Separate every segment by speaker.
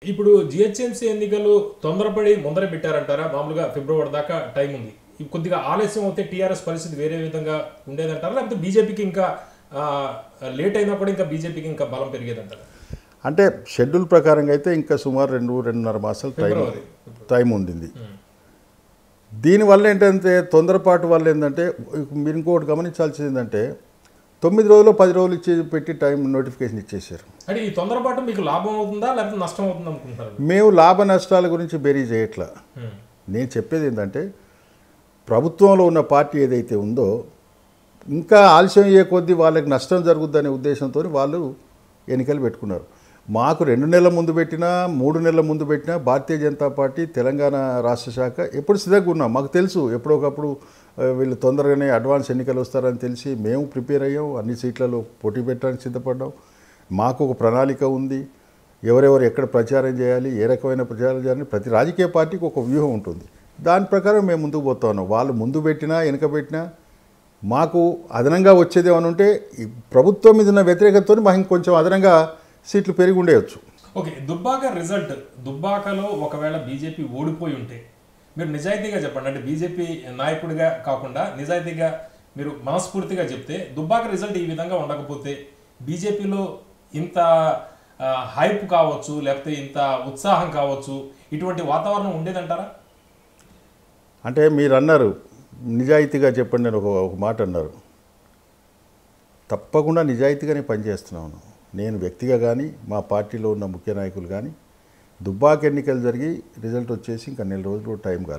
Speaker 1: ఇప్పుడు జిహెచ్ఎంసీ ఎన్నికలు తొందరపడి ముందర పెట్టారంటారా మామూలుగా ఫిబ్రవరి దాకా టైం ఉంది ఇవి కొద్దిగా ఆలస్యం అవుతే టీఆర్ఎస్ పరిస్థితి వేరే విధంగా ఉండేదంటారా లేకపోతే బీజేపీకి ఇంకా ఆ, లేట్ అయినా కూడా ఇంకా బీజేపీకి ఇంకా బలం పెరిగేదంటారా
Speaker 2: అంటే షెడ్యూల్ ప్రకారంగా అయితే ఇంకా సుమారు రెండు రెండున్నర మాసాలు టైం
Speaker 1: ఫిబ్రవరి.
Speaker 2: టైం ఉండింది దీనివల్ల ఏంటంటే తొందరపాటు వల్ల ఏంటంటే మీరు ఇంకోటి గమనించాల్సింది ఏంటంటే తొమ్మిది రోజులు పది రోజులు ఇచ్చి పెట్టి టైం నోటిఫికేషన్ ఇచ్చేసారు
Speaker 1: అంటే ఈ తొందరపాటు మీకు లాభం అవుతుందా లేకపోతే నష్టం అవుతుందా అనుకుంటారు
Speaker 2: మేము లాభ నష్టాల గురించి బెరీ చేయట్లా నేను చెప్పేది ఏంటంటే ప్రభుత్వంలో ఉన్న పార్టీ ఏదైతే ఉందో ఇంకా ఆలస్యం అయ్యే కొద్దీ వాళ్ళకి నష్టం జరుగుద్దనే ఉద్దేశంతో వాళ్ళు ఎన్నికలు పెట్టుకున్నారు మాకు రెండు నెలల ముందు పెట్టినా మూడు నెలల ముందు పెట్టినా భారతీయ జనతా పార్టీ తెలంగాణ రాష్ట్ర శాఖ ఎప్పుడు సిద్ధంగా ఉన్నాం మాకు తెలుసు ఎప్పుడొకప్పుడు ఆ, వీళ్ళు తొందరగానే అడ్వాన్స్ ఎన్నికలు వస్తారని తెలిసి మేము ప్రిపేర్ అయ్యాం అన్ని సీట్లలో పోటీ పెట్టడానికి సిద్ధపడ్డాం మాకు ఒక ప్రణాళిక ఉంది ఎవరెవరు ఎక్కడ ప్రచారం చేయాలి ఏ రకమైన ప్రచారం చేయాలని ప్రతి రాజకీయ పార్టీకి ఒక వ్యూహం ఉంటుంది దాని ప్రకారం మేము ముందుకు పోతా ఉన్నాం వాళ్ళు ముందు పెట్టినా వెనక పెట్టినా మాకు అదనంగా వచ్చేది ఏమైనా ఉంటే ఈ ప్రభుత్వం మీద ఉన్న వ్యతిరేకతతో మాకు ఇంకొంచెం అదనంగా సీట్లు పెరిగి ఉండేయచ్చు
Speaker 1: ఓకే దుబ్బాక రిజల్ట్ దుబ్బాకలో ఒకవేళ బీజేపీ ఓడిపోయి ఉంటే మీరు నిజాయితీగా చెప్పండి అంటే బీజేపీ నాయకుడిగా కాకుండా నిజాయితీగా మీరు మనస్ఫూర్తిగా చెప్తే దుబ్బాక రిజల్ట్ ఈ విధంగా ఉండకపోతే బీజేపీలో ఇంత ఆ, హైప్ కావచ్చు లేకపోతే ఇంత ఉత్సాహం కావచ్చు ఇటువంటి వాతావరణం ఉండేదంటారా
Speaker 2: అంటే మీరు అన్నారు నిజాయితీగా చెప్పండి అని ఒక ఒక మాట అన్నారు తప్పకుండా నిజాయితీగానే పనిచేస్తున్నాను నేను వ్యక్తిగా కానీ మా పార్టీలో ఉన్న ముఖ్య నాయకులు కానీ దుబ్బాక ఎన్నికలు జరిగి రిజల్ట్ వచ్చేసి ఇంకా నెల రోజులు టైం కాల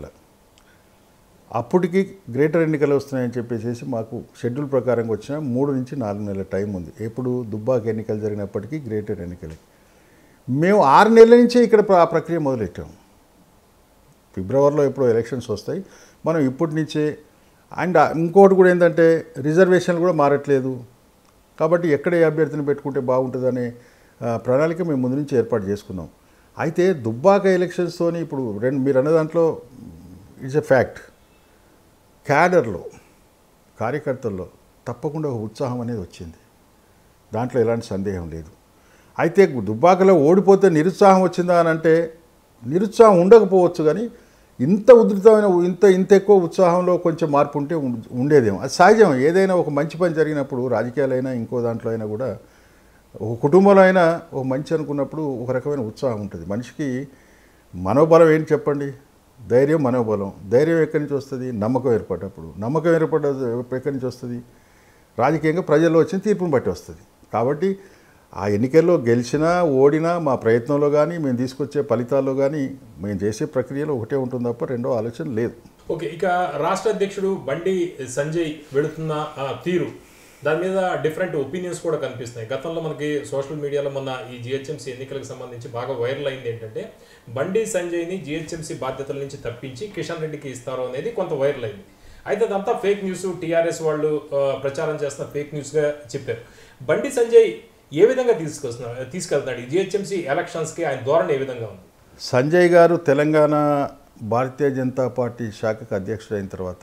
Speaker 2: అప్పటికి గ్రేటర్ ఎన్నికలు వస్తున్నాయని చెప్పేసి మాకు షెడ్యూల్ ప్రకారంగా వచ్చిన మూడు నుంచి నాలుగు నెలల టైం ఉంది ఎప్పుడు దుబ్బాక ఎన్నికలు జరిగినప్పటికీ గ్రేటర్ ఎన్నికలే మేము ఆరు నెలల నుంచే ఇక్కడ ప్ర- ఆ ప్రక్రియ మొదలెట్టాము ఫిబ్రవరిలో ఎప్పుడో ఎలక్షన్స్ వస్తాయి మనం ఇప్పటి నుంచే అండ్ ఇంకోటి కూడా ఏంటంటే రిజర్వేషన్లు కూడా మారట్లేదు కాబట్టి ఎక్కడ ఏ అభ్యర్థిని పెట్టుకుంటే బాగుంటుందనే ఆ, ప్రణాళిక మేము ముందు నుంచి ఏర్పాటు చేసుకున్నాం అయితే దుబ్బాక ఎలక్షన్స్తోని ఇప్పుడు రెండు మీరు అన్న దాంట్లో ఇట్స్ ఎ ఫ్యాక్ట్ క్యాడర్లో కార్యకర్తల్లో తప్పకుండా ఒక ఉత్సాహం అనేది వచ్చింది దాంట్లో ఎలాంటి సందేహం లేదు అయితే దుబ్బాకలో ఓడిపోతే నిరుత్సాహం వచ్చిందా అని అంటే నిరుత్సాహం ఉండకపోవచ్చు కానీ ఇంత ఉధృతమైన ఇంత ఇంత ఎక్కువ ఉత్సాహంలో కొంచెం మార్పు ఉంటే ఉం- ఉండేదేమో అది సహజం ఏదైనా ఒక మంచి పని జరిగినప్పుడు రాజకీయాలైనా ఇంకో దాంట్లో అయినా కూడా ఒక కుటుంబంలో అయినా ఒక మంచి అనుకున్నప్పుడు ఒక రకమైన ఉత్సాహం ఉంటుంది మనిషికి మనోబలం ఏంటి చెప్పండి ధైర్యం మనోబలం ధైర్యం ఎక్కడి నుంచి వస్తుంది నమ్మకం ఏర్పడ్డప్పుడు నమ్మకం ఏర్పడ్డ ఎక్కడి నుంచి వస్తుంది రాజకీయంగా ప్రజల్లో వచ్చిన తీర్పును బట్టి వస్తుంది కాబట్టి ఆ ఎన్నికల్లో గెలిచినా ఓడినా మా ప్రయత్నంలో కానీ మేము తీసుకొచ్చే ఫలితాల్లో కానీ మేము చేసే ప్రక్రియలో ఒకటే ఉంటుంది తప్ప రెండో ఆలోచన లేదు
Speaker 1: ఓకే ఇక రాష్ట్ర అధ్యక్షుడు బండి సంజయ్ వెళుతున్న ఆ, తీరు దాని మీద డిఫరెంట్ ఒపీనియన్స్ కూడా కనిపిస్తున్నాయి గతంలో మనకి సోషల్ మీడియాలో మొన్న ఈ జిహెచ్ఎంసీ ఎన్నికలకు సంబంధించి బాగా వైరల్ అయింది ఏంటంటే బండి సంజయ్ని జిహెచ్ఎంసీ బాధ్యతల నుంచి తప్పించి కిషన్ రెడ్డికి ఇస్తారు అనేది కొంత వైరల్ అయింది అయితే అదంతా ఫేక్ న్యూస్ టీఆర్ఎస్ వాళ్ళు ఆ, ప్రచారం చేస్తున్న ఫేక్ న్యూస్గా చెప్పారు బండి సంజయ్ ఏ విధంగా తీసుకొస్తున్నారు తీసుకెళ్తున్నాడు ఈ జిహెచ్ఎంసీ ఎలక్షన్స్కి ఆయన ధోరణి ఏ విధంగా ఉంది
Speaker 2: సంజయ్ గారు తెలంగాణ భారతీయ జనతా పార్టీ శాఖకు అధ్యక్షుడైన తర్వాత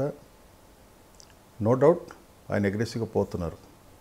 Speaker 2: నో డౌట్ ఆయన అగ్రెసివ్గా పోతున్నారు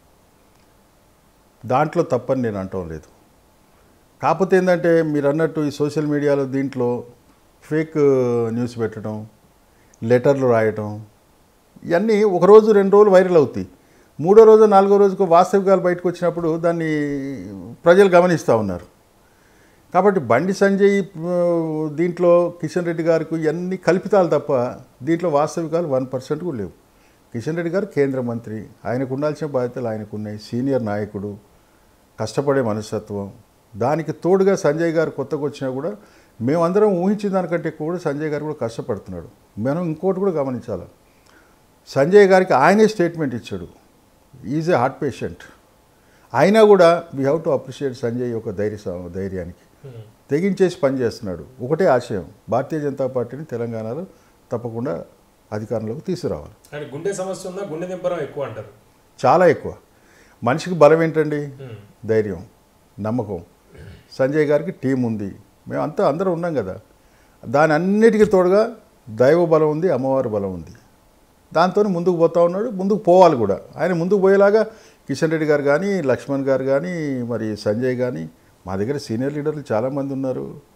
Speaker 2: దాంట్లో తప్పని నేను అంటం లేదు కాకపోతే ఏంటంటే మీరు అన్నట్టు ఈ సోషల్ మీడియాలో దీంట్లో ఫేక్ న్యూస్ పెట్టడం లెటర్లు రాయటం ఇవన్నీ ఒక రోజు రెండు రోజులు వైరల్ అవుతాయి మూడో రోజు నాలుగో రోజుకు వాస్తవికాలు బయటకు వచ్చినప్పుడు దాన్ని ప్రజలు గమనిస్తూ ఉన్నారు కాబట్టి బండి సంజయ్ ఆ, దీంట్లో కిషన్ రెడ్డి గారికి ఇవన్నీ కల్పితాలు తప్ప దీంట్లో వాస్తవికాలు వన్ పర్సెంట్ కూడా లేవు కిషన్ రెడ్డి గారు కేంద్ర మంత్రి ఆయనకు ఉండాల్సిన బాధ్యతలు ఆయనకు ఉన్నాయి సీనియర్ నాయకుడు కష్టపడే మనస్తత్వం దానికి తోడుగా సంజయ్ గారు కొత్తగా వచ్చినా కూడా మేమందరం ఊహించిన దానికంటే ఎక్కువ కూడా సంజయ్ గారు కూడా కష్టపడుతున్నాడు మనం ఇంకోటి కూడా గమనించాలి సంజయ్ గారికి ఆయనే స్టేట్మెంట్ ఇచ్చాడు ఈజ్ ఏ హార్ట్ పేషెంట్ అయినా కూడా we have to appreciate Sanjay యొక్క ధైర్య ధైర్యానికి తెగించేసి పనిచేస్తున్నాడు ఒకటే ఆశయం భారతీయ జనతా పార్టీని తెలంగాణలో తప్పకుండా అధికారంలోకి తీసుకురావాలి
Speaker 1: అంటే గుండె సమస్య ఉందా గుండె నింపరం ఎక్కువ అంటారు
Speaker 2: చాలా ఎక్కువ మనిషికి బలం ఏంటండి ధైర్యం నమ్మకం సంజయ్ గారికి టీం ఉంది మేము అంతా అందరం ఉన్నాం కదా దాని అన్నిటికీ తోడుగా దైవ బలం ఉంది అమ్మవారి బలం ఉంది దాంతో ముందుకు పోతా ఉన్నాడు ముందుకు పోవాలి కూడా ఆయన ముందుకు పోయేలాగా కిషన్ రెడ్డి గారు కానీ లక్ష్మణ్ గారు కానీ మరి సంజయ్ కానీ మా దగ్గర సీనియర్ లీడర్లు చాలామంది ఉన్నారు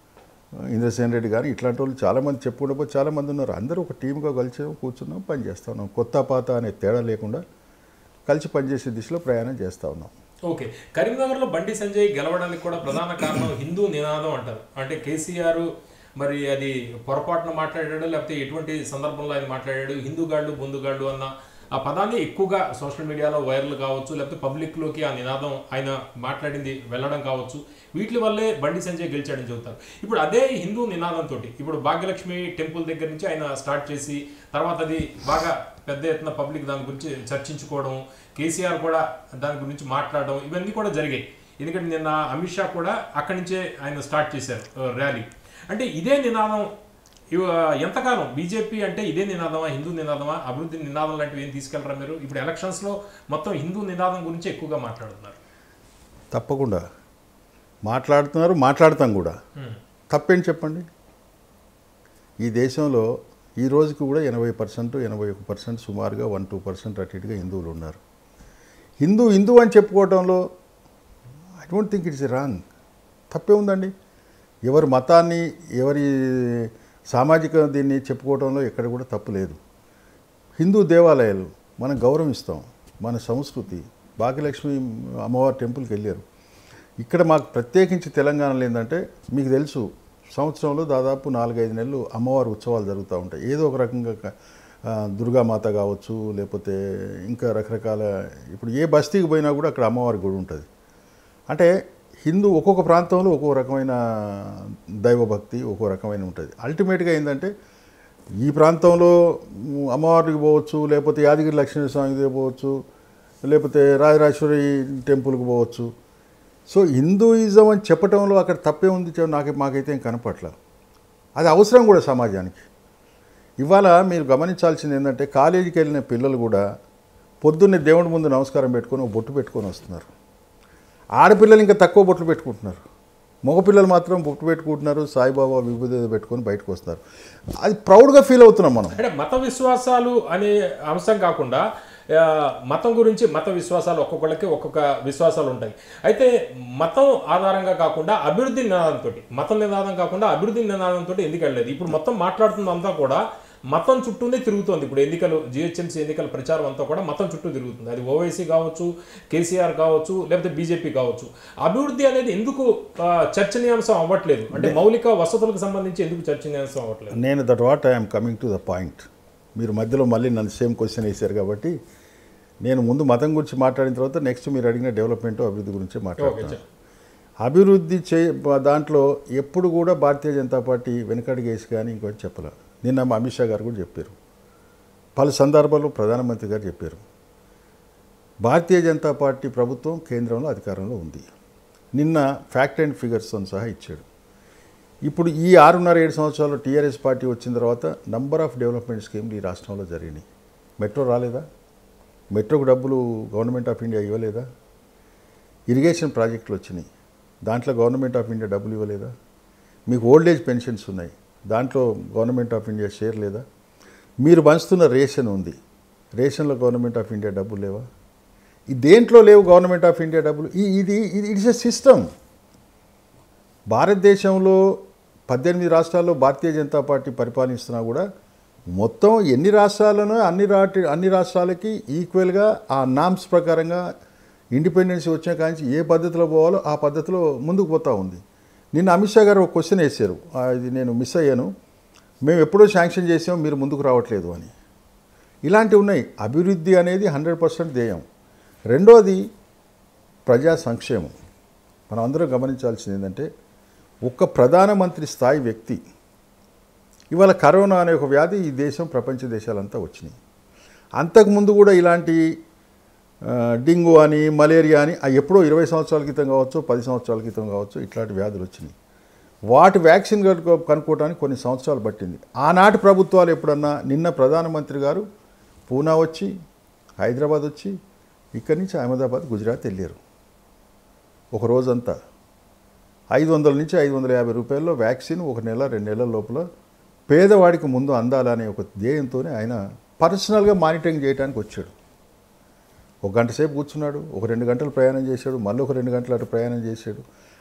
Speaker 2: ఇంద్రసేన్ రెడ్డి గారు ఇట్లాంటి వాళ్ళు చాలామంది చెప్పుకుంటే చాలామంది ఉన్నారు అందరూ ఒక టీమ్గా కలిసి కూర్చున్నాం పని చేస్తా ఉన్నాం కొత్త పాత అనే తేడా లేకుండా కలిసి పనిచేసే దిశలో ప్రయాణం చేస్తూ ఉన్నాం
Speaker 1: ఓకే కరీంనగర్లో బండి సంజయ్ గెలవడానికి కూడా ప్రధాన కారణం హిందూ నినాదం అంటారు అంటే కేసీఆర్ మరి అది పొరపాటున మాట్లాడాడు లేకపోతే ఎటువంటి సందర్భంలో ఆయన మాట్లాడాడు హిందూగాళ్ళు బొందుగాళ్ళు అన్న ఆ పదాన్ని ఎక్కువగా సోషల్ మీడియాలో వైరల్ కావచ్చు లేకపోతే పబ్లిక్లోకి ఆ నినాదం ఆయన మాట్లాడింది వెళ్ళడం కావచ్చు వీటి వల్లే బండి సంజయ్ గెలిచాడని చెబుతారు ఇప్పుడు అదే హిందూ నినాదంతో ఇప్పుడు భాగ్యలక్ష్మి టెంపుల్ దగ్గర నుంచి ఆయన స్టార్ట్ చేసి తర్వాత అది బాగా పెద్ద ఎత్తున పబ్లిక్ దాని గురించి చర్చించుకోవడం కేసీఆర్ కూడా దాని గురించి మాట్లాడడం ఇవన్నీ కూడా జరిగాయి ఎందుకంటే నిన్న అమిత్ షా కూడా అక్కడి నుంచే ఆయన స్టార్ట్ చేశారు ఆ, ర్యాలీ అంటే ఇదే నినాదం ఇవ- ఎంతకాలం బీజేపీ అంటే ఇదే నినాదమా హిందూ నినాదమా అభివృద్ధి నినాదం లాంటివి ఏం తీసుకెళ్లరా మీరు ఇప్పుడు ఎలక్షన్స్లో మొత్తం హిందూ నినాదం గురించి ఎక్కువగా మాట్లాడుతున్నారు
Speaker 2: తప్పకుండా మాట్లాడుతున్నారు మాట్లాడతాం కూడా
Speaker 1: హ్మ్.
Speaker 2: తప్పేం చెప్పండి ఈ దేశంలో ఈ రోజుకి కూడా ఎనభై పర్సెంట్ ఎనభై ఒక పర్సెంట్ సుమారుగా వన్ టూ పర్సెంట్ అటు ఇటుగా హిందువులు ఉన్నారు హిందూ హిందూ అని చెప్పుకోవడంలో I don't think it's wrong తప్పే ఉందండి ఎవరి మతాన్ని ఎవరి సామాజిక దీన్ని చెప్పుకోవడంలో ఎక్కడ కూడా తప్పు లేదు హిందూ దేవాలయాలు మనం గౌరవిస్తాం మన సంస్కృతి భాగ్యలక్ష్మి అమ్మవారి టెంపుల్కి వెళ్ళారు ఇక్కడ మాకు ప్రత్యేకించి తెలంగాణలో ఏంటంటే మీకు తెలుసు సంవత్సరంలో దాదాపు నాలుగైదు నెలలు అమ్మవారి ఉత్సవాలు జరుగుతూ ఉంటాయి ఏదో ఒక రకంగా క- ఆ, దుర్గామాత కావచ్చు లేకపోతే ఇంకా రకరకాల ఇప్పుడు ఏ బస్తీకి పోయినా కూడా అక్కడ అమ్మవారి గుడి ఉంటుంది అంటే హిందూ ఒక్కొక్క ప్రాంతంలో ఒక్కొక్క రకమైన దైవభక్తి ఒక్కో రకమైన ఉంటుంది అల్టిమేట్గా ఏంటంటే ఈ ప్రాంతంలో మ్, అమ్మవారికి పోవచ్చు లేకపోతే యాదగిరి లక్ష్మీ స్వామికి పోవచ్చు లేకపోతే రాజరాజేశ్వరి టెంపుల్కి పోవచ్చు సో హిందూయిజం అని చెప్పటంలో అక్కడ తప్పే ఉంది చె- నాకు మాకైతే ఏం కనపట్ల అది అవసరం కూడా సమాజానికి ఇవాళ మీరు గమనించాల్సింది ఏంటంటే కాలేజీకి వెళ్ళిన పిల్లలు కూడా పొద్దున్నే దేవుడి ముందు నమస్కారం పెట్టుకొని ఒక బొట్టు పెట్టుకొని వస్తున్నారు ఆడపిల్లలు ఇంకా తక్కువ బొట్లు పెట్టుకుంటున్నారు మగపిల్లలు మాత్రం బొట్టు పెట్టుకుంటున్నారు సాయిబాబా విభూతి ఏదో పెట్టుకొని బయటకు వస్తున్నారు అది ప్రౌడ్గా ఫీల్ అవుతున్నాం మనం
Speaker 1: అంటే మత విశ్వాసాలు అనే అంశం కాకుండా ఆ, మతం గురించి మత విశ్వాసాలు ఒక్కొక్కళ్ళకి ఒక్కొక్క విశ్వాసాలు ఉంటాయి అయితే మతం ఆధారంగా కాకుండా అభివృద్ధి నినాదంతో మతం నినాదం కాకుండా అభివృద్ధి నినాదంతో ఎందుకు వెళ్ళలేదు ఇప్పుడు మొత్తం మాట్లాడుతున్నంతా కూడా మతం చుట్టూనే తిరుగుతోంది ఇప్పుడు ఎన్నికలు జిహెచ్ఎంసీ ఎన్నికల ప్రచారం అంతా కూడా మతం చుట్టూ తిరుగుతుంది అది ఓవైసీ కావచ్చు కేసీఆర్ కావచ్చు లేకపోతే బీజేపీ కావచ్చు అభివృద్ధి అనేది ఎందుకు ఆ, చర్చనీయాంశం అవ్వట్లేదు అంటే మౌలిక వసతులకు సంబంధించి ఎందుకు చర్చనీయాంశం అవ్వట్లేదు
Speaker 2: నేను that what I'm coming to the point మీరు మధ్యలో మళ్ళీ నన్ను సేమ్ క్వశ్చన్ వేశారు కాబట్టి నేను ముందు మతం గురించి మాట్లాడిన తర్వాత నెక్స్ట్ మీరు అడిగిన డెవలప్మెంట్ అభివృద్ధి గురించి
Speaker 1: ఓకే
Speaker 2: మాట్లాడతాను
Speaker 1: చెప్పండి.
Speaker 2: అభివృద్ధి చే దాంట్లో ఎప్పుడు కూడా భారతీయ జనతా పార్టీ వెనకడుగు వేసి కానీ ఇంకోటి చెప్పలే నిన్న మా అమిత్ షా గారు కూడా చెప్పారు పలు సందర్భాల్లో ప్రధానమంత్రి గారు చెప్పారు భారతీయ జనతా పార్టీ ప్రభుత్వం కేంద్రంలో అధికారంలో ఉంది నిన్న ఫ్యాక్ట్ అండ్ ఫిగర్స్తో సహా ఇచ్చాడు ఇప్పుడు ఈ ఆరున్నర ఏడు సంవత్సరాలు టీఆర్ఎస్ పార్టీ వచ్చిన తర్వాత నంబర్ ఆఫ్ డెవలప్మెంట్ స్కీమ్లు ఈ రాష్ట్రంలో జరిగినాయి మెట్రో రాలేదా మెట్రోకు డబ్బులు గవర్నమెంట్ ఆఫ్ ఇండియా ఇవ్వలేదా ఇరిగేషన్ ప్రాజెక్టులు వచ్చినాయి దాంట్లో గవర్నమెంట్ ఆఫ్ ఇండియా డబ్బులు ఇవ్వలేదా మీకు ఓల్డ్ ఏజ్ పెన్షన్స్ ఉన్నాయి దాంట్లో గవర్నమెంట్ ఆఫ్ ఇండియా షేర్ లేదా మీరు పంచుతున్న రేషన్ ఉంది రేషన్లో గవర్నమెంట్ ఆఫ్ ఇండియా డబ్బులు లేవా ఈ దేంట్లో లేవు గవర్నమెంట్ ఆఫ్ ఇండియా డబ్బులు ఈ- ఇది ఇది ఇట్స్ ఎ సిస్టమ్ భారతదేశంలో పద్దెనిమిది రాష్ట్రాల్లో భారతీయ జనతా పార్టీ పరిపాలిస్తున్నా కూడా మొత్తం ఎన్ని రాష్ట్రాలను అన్ని రాటి అన్ని రాష్ట్రాలకి ఈక్వల్గా ఆ నామ్స్ ప్రకారంగా ఇండిపెండెన్స్ వచ్చిన కాంచి ఏ పద్ధతిలో పోవాలో ఆ పద్ధతిలో ముందుకు పోతూ ఉంది నిన్న అమిత్ షా గారు ఒక క్వశ్చన్ వేశారు ఆ, ఇది నేను మిస్ అయ్యాను మేము ఎప్పుడో శాంక్షన్ చేసాం మీరు ముందుకు రావట్లేదు అని ఇలాంటివి ఉన్నాయి అభివృద్ధి అనేది హండ్రెడ్ పర్సెంట్ ధ్యేయం రెండోది ప్రజా సంక్షేమం మనం అందరం గమనించాల్సింది ఏంటంటే ఒక్క ప్రధానమంత్రి స్థాయి వ్యక్తి ఇవాళ కరోనా అనే ఒక వ్యాధి ఈ దేశం ప్రపంచ దేశాలంతా వచ్చినాయి అంతకుముందు కూడా ఇలాంటి ఆ, డెంగ్యూ అని మలేరియా అని ఆ ఎప్పుడో ఇరవై సంవత్సరాల క్రితం కావచ్చు పది సంవత్సరాల క్రితం కావచ్చు ఇట్లాంటి వ్యాధులు వచ్చినాయి వాటి వ్యాక్సిన్ కనుక్కో- కనుక్కోవడానికి కొన్ని సంవత్సరాలు పట్టింది ఆనాటి ప్రభుత్వాలు ఎప్పుడన్నా నిన్న ప్రధానమంత్రి గారు పూనా వచ్చి హైదరాబాద్ వచ్చి ఇక్కడి నుంచి అహ్మదాబాద్ గుజరాత్ వెళ్ళారు ఒక రోజంతా ఐదు వందల నుంచి ఐదు వందల యాభై రూపాయల్లో వ్యాక్సిన్ ఒక నెల రెండు నెలల లోపల పేదవాడికి ముందు అందాలనే ఒక ధ్యేయంతోనే ఆయన పర్సనల్గా మానిటరింగ్ చేయడానికి వచ్చాడు ఒక గంట సేపు కూర్చున్నాడు ఒక రెండు గంటలు ప్రయాణం చేశాడు మళ్ళీ ఒక రెండు గంటలు అటు ప్రయాణం చేశాడు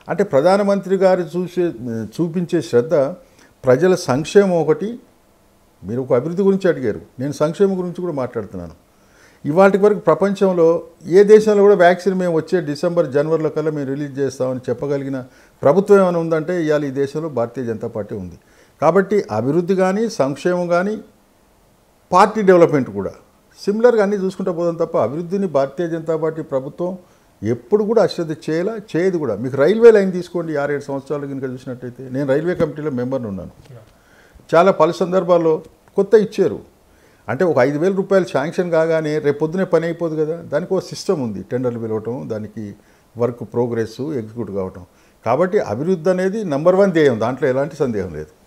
Speaker 2: అంటే ప్రధానమంత్రి గారు చూసే చూపించే శ్రద్ధ ప్రజల సంక్షేమం ఒకటి మీరు ఒక అభివృద్ధి గురించి అడిగారు నేను సంక్షేమం గురించి కూడా మాట్లాడుతున్నాను ఇవాటి వరకు ప్రపంచంలో ఏ దేశంలో కూడా వ్యాక్సిన్ మేము వచ్చే డిసెంబర్ జనవరిలో కల్లా మేము రిలీజ్ చేస్తామని చెప్పగలిగిన ప్రభుత్వం ఏమైనా ఉందంటే ఇవాళ ఈ దేశంలో భారతీయ జనతా పార్టీ ఉంది కాబట్టి అభివృద్ధి కానీ సంక్షేమం కానీ పార్టీ డెవలప్మెంట్ కూడా సిమిలర్గా అన్నీ చూసుకుంటూ పోదాం తప్ప అభివృద్ధిని భారతీయ జనతా పార్టీ ప్రభుత్వం ఎప్పుడు కూడా అశ్రద్ధ చేయలా చేయదు కూడా మీకు రైల్వే లైన్ తీసుకోండి ఆరేడు సంవత్సరాలు కనుక చూసినట్టయితే నేను రైల్వే కమిటీలో మెంబర్ని ఉన్నాను చాలా పలు సందర్భాల్లో కొత్త ఇచ్చారు అంటే ఒక ఐదు వేల రూపాయలు శాంక్షన్ కాగానే రేపు పొద్దునే పని అయిపోదు కదా దానికి ఒక సిస్టమ్ ఉంది టెండర్లు పిలవటం దానికి వర్క్ ప్రోగ్రెస్ ఎగ్జిక్యూట్ కావటం కాబట్టి అభివృద్ధి అనేది నంబర్ వన్ ధ్యేయం దాంట్లో ఎలాంటి సందేహం లేదు